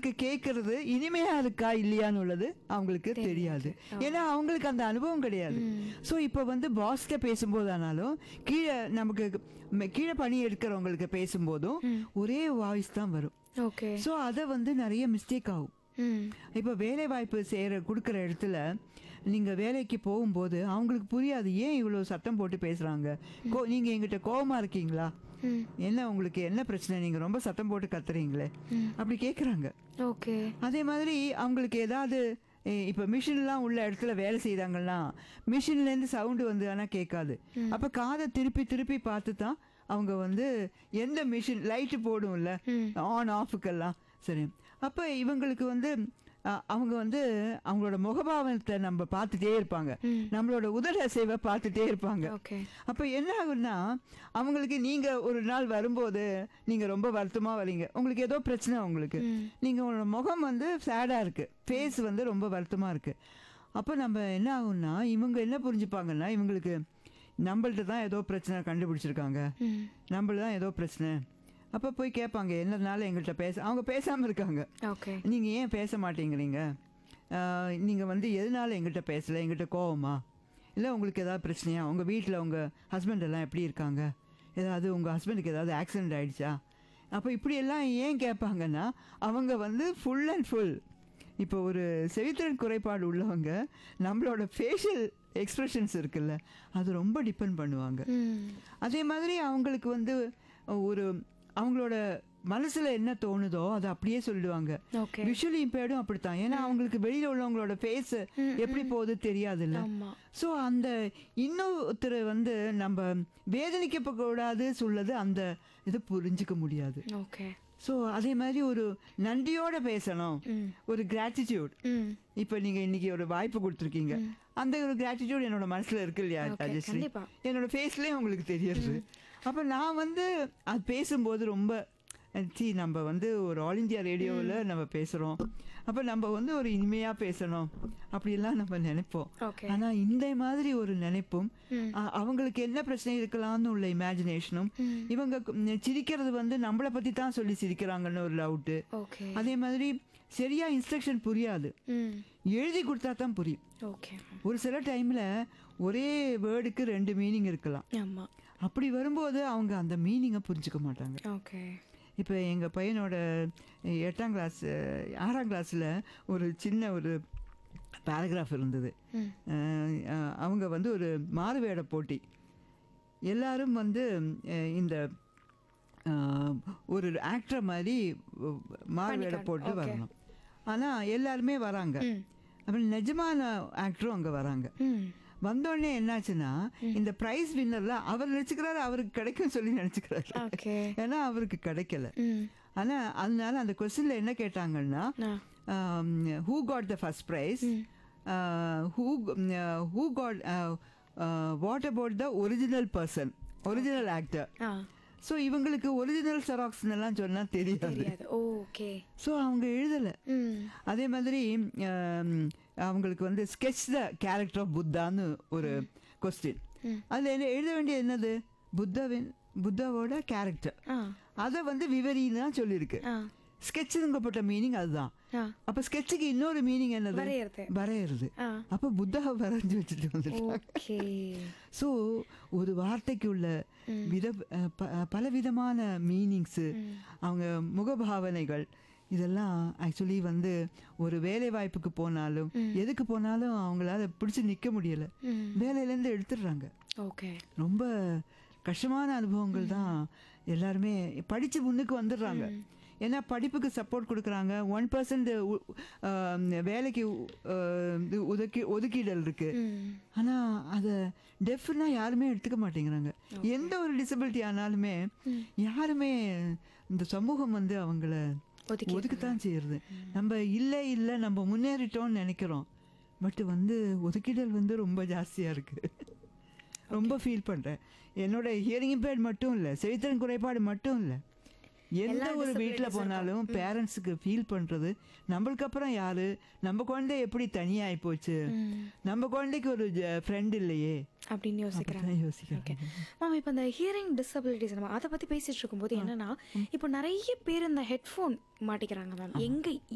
அவங்களுக்கு கேட்கறது இனிமையா இருக்கா இல்லையான்னு உள்ளது அவங்களுக்கு தெரியாது ஏன்னா அவங்களுக்கு அந்த அனுபவம் கிடையாது ஸோ இப்போ வந்து பாஸ்கிட்ட பேசும்போது ஆனாலும் கீழே நமக்கு ம், கீழே பணி எடுக்கிறவங்களுக்கு பேசும்போதும் ஒரே வாய்ஸ் தான் வரும் ஓகே ஸோ அதை வந்து நிறைய மிஸ்டேக் ஆகும் ம் இப்போ வேலை வாய்ப்பு செய்கிற கொடுக்குற இடத்துல நீங்கள் வேலைக்கு போகும்போது அவங்களுக்கு புரியாது ஏன் இவ்வளோ சத்தம் போட்டு பேசுகிறாங்க கோ நீங்கள் எங்கிட்ட கோவமா இருக்கீங்களா என்ன உங்களுக்கு என்ன பிரச்சனை நீங்கள் ரொம்ப சத்தம் போட்டு கத்துறீங்களே அப்படி கேட்குறாங்க ஓகே அதே மாதிரி அவங்களுக்கு ஏதாவது எ- இப்போ மிஷின்லாம் உள்ள இடத்துல வேலை செய்கிறாங்கன்னா மிஷின்லேருந்து சவுண்டு வந்து ஆனால் கேட்காது அப்போ காதை திருப்பி திருப்பி பார்த்து தான் அவங்க வந்து எந்த மிஷின் லைட்டு போடும்ல ஆன் ஆஃபுக்கெல்லாம் சரி அப்போ இவங்களுக்கு வந்து அ, அவங்க வந்து அவங்களோட முகபாவனத்தை நம்ம பார்த்துட்டே இருப்பாங்க நம்மளோட உதட அசைவை பார்த்துட்டே இருப்பாங்க ஓகே அப்போ என்ன ஆகும்னா அவங்களுக்கு நீங்கள் ஒரு நாள் வரும்போது நீங்கள் ரொம்ப வருத்தமாக வரீங்க உங்களுக்கு ஏதோ பிரச்சனை உங்களுக்கு நீங்கள் உங்களோட முகம் வந்து சேடாக இருக்குது ஃபேஸ் வந்து ரொம்ப வருத்தமாக இருக்குது அப்போ நம்ம என்ன ஆகும்னா இவங்க என்ன புரிஞ்சுப்பாங்கன்னா இவங்களுக்கு நம்மள்ட்ட தான் ஏதோ பிரச்சனை கண்டுபிடிச்சிருக்காங்க நம்மள தான் ஏதோ பிரச்சனை அப்போ போய் கேட்பாங்க என்னதுனால எங்கள்கிட்ட பேச அவங்க பேசாமல் இருக்காங்க ஓகே நீங்கள் ஏன் பேச மாட்டேங்கிறீங்க நீங்கள் வந்து எதனால எங்கிட்ட பேசலை எங்கிட்ட கோவமா இல்லை உங்களுக்கு ஏதாவது பிரச்சனையா உங்கள் வீட்டில் உங்கள் ஹஸ்பண்ட் எல்லாம் எப்படி இருக்காங்க ஏதாவது உங்கள் ஹஸ்பண்டுக்கு ஏதாவது ஆக்சிடென்ட் ஆயிடுச்சா அப்போ இப்படியெல்லாம் ஏன் கேட்பாங்கன்னா அவங்க வந்து ஃபுல் அண்ட் ஃபுல் இப்போ ஒரு செவித்திறன் குறைபாடு உள்ளவங்க நம்மளோட ஃபேஷியல் எக்ஸ்ப்ரெஷன்ஸ் இருக்குல்ல அது ரொம்ப டிபெண்ட் பண்ணுவாங்க ம் அதே மாதிரி அவங்களுக்கு வந்து ஒரு அவங்களோட மனசுல என்ன தோணுதோ அதை அப்படியே சொல்லிடுவாங்க ஓகே விஷுவலி இம்பேர்டும் அப்படித்தான் ஏன்னா அவங்களுக்கு வெளியில உள்ளவங்களோட ஃபேஸ் எப்படி போகுது தெரியாதுல்ல ஆமா ஸோ அந்த இன்னொருத்தர் வந்து நம்ம வேதனைக்கப்பட கூடாது சொல்லுது அந்த இது புரிஞ்சுக்க முடியாது ஓகே ஸோ அதே மாதிரி ஒரு நன்றியோட பேசணும் ம் ஒரு கிராட்டிடியூட் ம் இப்போ நீங்க இன்னைக்கு ஒரு வாய்ப்பு கொடுத்துருக்கீங்க அந்த ஒரு கிராட்டிடியூட் என்னோட மனசுல இருக்கு இல்லையா Okay, ராஜஸ்ரீ கண்டிப்பா. என்னோட ஃபேஸ்லேயே உங்களுக்கு தெரியுது அப்போ நான் வந்து அது பேசும்போது ரொம்ப சி நம்ம வந்து ஒரு ஆல் இந்தியா ரேடியோவில் நம்ம பேசுகிறோம் அப்போ நம்ம வந்து ஒரு இனிமையாக பேசணும் அப்படிலாம் நம்ம நினைப்போம் Okay. ஆனால் இந்த மாதிரி ஒரு நினைப்பும் அ- அவங்களுக்கு என்ன பிரச்சனை இருக்கலாம்னு உள்ள இமேஜினேஷனும் இவங்க ம், சிரிக்கிறது வந்து நம்மளை பற்றி தான் சொல்லி சிரிக்கிறாங்கன்னு ஒரு டவுட்டு ஓகே அதே மாதிரி சரியா இன்ஸ்ட்ரக்ஷன் புரியாது ம் எழுதி கொடுத்தா தான் புரியும் ஓகே ஒரு சில டைமில் ஒரே வேர்டுக்கு ரெண்டு மீனிங் இருக்கலாம் ஆமா அப்படி வரும்போது அவங்க அந்த மீனிங்கை புரிஞ்சுக்க மாட்டாங்க ஓகே இப்போ எங்கள் பையனோட எட்டாம் கிளாஸ் ஆறாம் கிளாஸில் ஒரு சின்ன ஒரு பேராகிராஃப் இருந்தது ம் அஹ், அஹ், அவங்க வந்து ஒரு மாறுவேட போட்டி எல்லாரும் வந்து அஹ், இந்த அஹ், ஒரு ஆக்டர் மாதிரி மாறுவேட பண்ணிக்காங்க. போட்டு Okay. வரணும் ஆனால் எல்லாருமே வராங்க ம் அப்புறம் நிஜமான ஆக்டரும் அங்கே வராங்க ம் வந்தோடனே என்னாச்சுன்னா இந்த பிரைஸ் வின்னர்ல அவர் நினச்சிக்கிறாரு அவருக்கு கிடைக்கும் சொல்லி நினச்சிக்கிறாரு ஓகே ஏன்னா அவருக்கு கிடைக்கல ம் ஆனால் அதனால அந்த கொஸ்டினில் என்ன கேட்டாங்கன்னா ah who got the first prize who who got what about the original person original actor ah so இவங்களுக்கு ஒரிஜினல் செராக்ஸ்னெல்லாம் சொன்னால் தெரியாது தெரியாது ஓகே ஸோ அவங்க எழுதலை ம் அதே மாதிரி ஆம், அவங்களுக்கு வந்து ஸ்கெச் த கேரக்டர் ஆஃப் புத்தான்னு ஒரு கொஸ்டின் அதில் என்ன எழுத வேண்டியது என்னது புத்தாவின் புத்தாவோட கேரக்டர் ஆ அதை வந்து விவரின்னு தான் சொல்லியிருக்கு ஆ ஸ்கெட்சுங்கப்பட்ட மீனிங் அதுதான் ஆ அப்போ ஸ்கெட்சுக்கு இன்னொரு மீனிங் என்னது வரையறது. வரையறது ஆ அப்போ புத்தாவை வரைஞ்சி வச்சுட்டு வந்துட்டாங்க ஓகே ஸோ ஒரு வார்த்தைக்கு உள்ள வித அஹ், ப- அஹ், பலவிதமான மீனிங்ஸு அவங்க முகபாவனைகள் இதெல்லாம் ஆக்சுவலி வந்து ஒரு வேலை வாய்ப்புக்கு போனாலும் எதுக்கு போனாலும் அவங்களால பிடிச்சி நிற்க முடியலை ம் வேலையிலேருந்து எடுத்துடுறாங்க ஓகே ரொம்ப கஷ்டமான அனுபவங்கள் தான் எல்லாருமே படித்து முன்னுக்கு வந்துடுறாங்க ஏன்னா படிப்புக்கு சப்போர்ட் கொடுக்குறாங்க ஒன் பர்சன்ட் வேலைக்கு அஹ், இது ஒதுக்கி ஒதுக்கீடல் இருக்கு ம் ஆனால் அதை டெஃப்னா யாருமே எடுத்துக்க மாட்டேங்கிறாங்க எந்த ஒரு டிசபிலிட்டி ஆனாலுமே யாருமே இந்த சமூகம் வந்து அவங்கள ஒதுக்கி ஒதுக்கத்தான் செய்யறது நம்ம இல்லை இல்லை நம்ம முன்னேறிட்டோம்னு நினைக்கிறோம் பட் வந்து ஒதுக்கீடல் வந்து ரொம்ப ஜாஸ்தியாக இருக்கு ரொம்ப ஃபீல் பண்ணுறேன் என்னோட ஹியரிங் இம்பேர்ட் மட்டும் இல்லை செவித்திறன் குறைபாடு மட்டும் இல்லை எந்த எல்லா ஒரு வீட்டில் disabilities போனாலும் பேரண்ட்ஸுக்கு ஃபீல் பண்ணுறது நம்மளுக்கு அப்புறம் யாரு நம்ம குழந்தை எப்படி தனியாகி போச்சு ம் நம்ம குழந்தைக்கு ஒரு ஃப்ரெண்ட் இல்லையே அப்படின்னு யோசிக்கிறாங்க அப்படிதான் யோசிக்கிறாங்க மேம் இப்போ இந்த ஹியரிங் டிசபிலிட்டிஸ் நம்ம அதை பற்றி பேசிட்டு இருக்கும்போது என்னன்னா இப்போ நிறைய பேர் இந்த ஹெட்ஃபோன் மாட்டிக்கிறாங்க மேம் எங்க